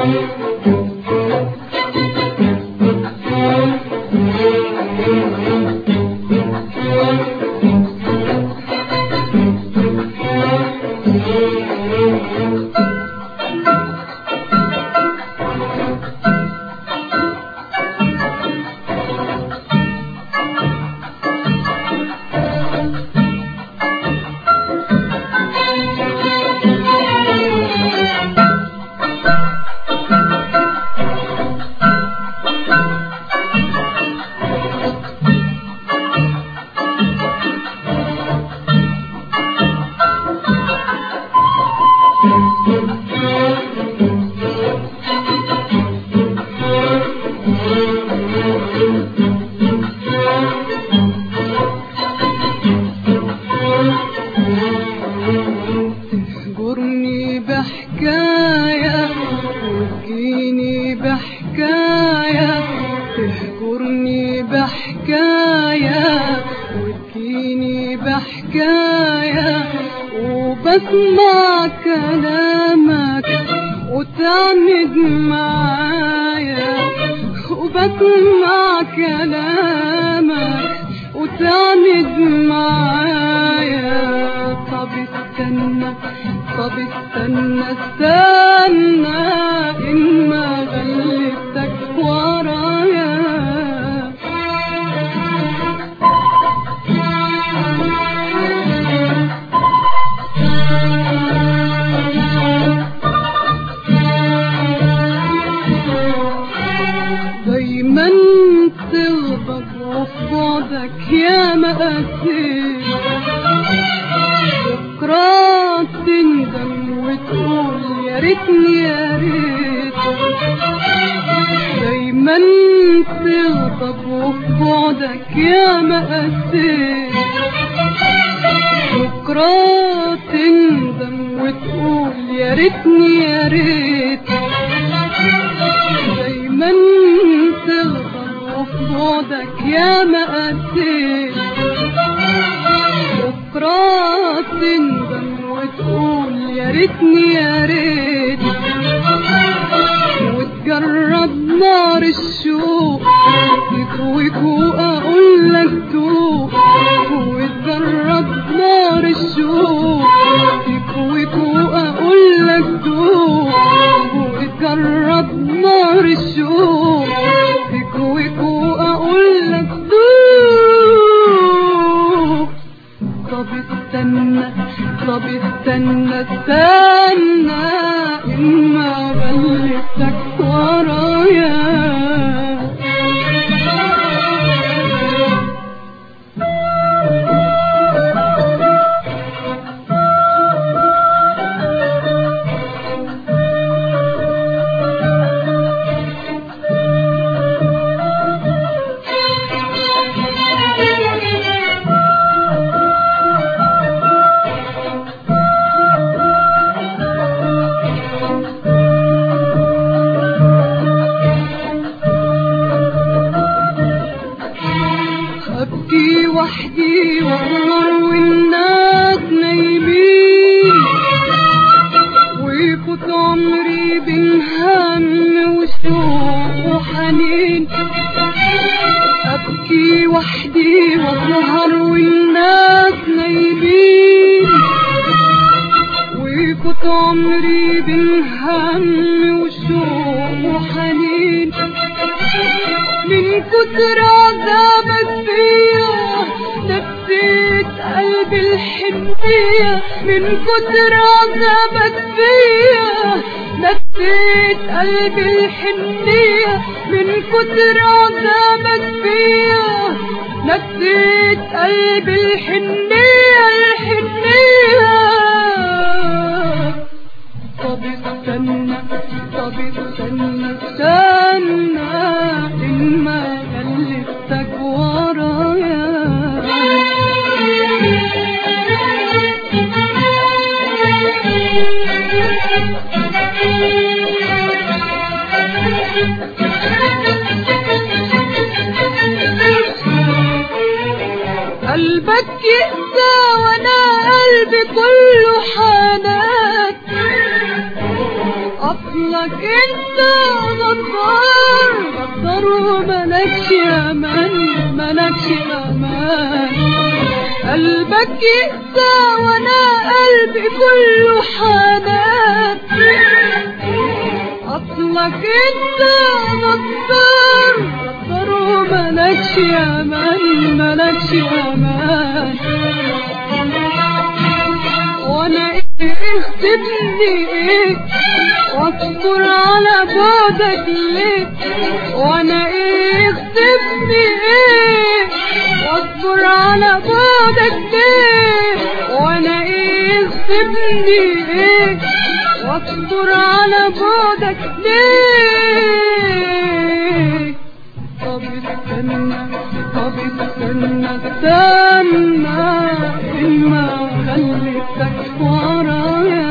تهجرني بحكاية وتجيني بحكاية تهجرني بحكاية وتجيني بحكاية وبسمع كلامك وتعند معايا وبسمع كلامك وتعند معايا طب استنى طب استنى استنى إما غلبتك ورايا دايما تغضب وفي بعدك يا مقاسي بكرة تندم وتقول يا ريتني يا ريت دايما تغضب وفي بعدك يا مقاسي بكرة تندم وتقول يا ريتني يا ريت دايما تغضب وفي بعدك يا مقاسي بكرة تندم وتقول يا ريتني يا ريت وتجرب نار الشوق تكويك واقول لك دوق وتجرب نار الشوق تكويك واقول لك دوق وتجرب نار الشوق تكويك واقول لك دوق طب استنى طب استنى استنى إما غلبتك ورايا أبكي وحدي وأسهر والناس نايمين ويفوت عمري بين هم وشوق وحنين أبكي وحدي وأسهر والناس نايمين ويفوت عمري بين هم وشوق وحنين من كتر عذابك فيا نسيت قلبي الحنية من كتر عذابك فيا نسيت قلبي الحنية من كتر عذابك فيا نسيت قلبي الحنية الحنية طب استنى طب استنى استنى إما غلبتك ورايا قلبك يقسى وانا قلبي كله حنان اصلك انت غدار غدار وملكش امان ملكش امان قلبك يقسى وانا قلبي كله حنان اصلك انت غدار غدار وملكش امان ملكش امان وانا ايه اختبني ايه واصبر على بعدك ليه وانا ايه اختبني ايه واصبر على بعدك ليه وانا ايه اختبني ايه واصبر على بعدك ليه طب استنى طب استنى استنى إما خليتك ورايا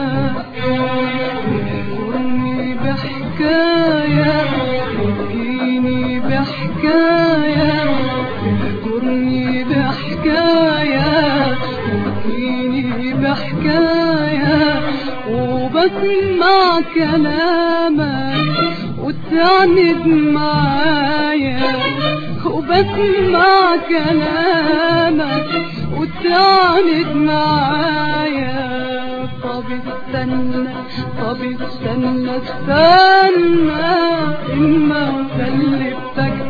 اذكرني بحكاية تبكيني بحكاية اذكرني بحكاية تبكيني بحكاية وبسمع كلامك وتعند معايا وبسمع كلامك وتعند معايا طب استنى طب استنى استنى إما خلفتك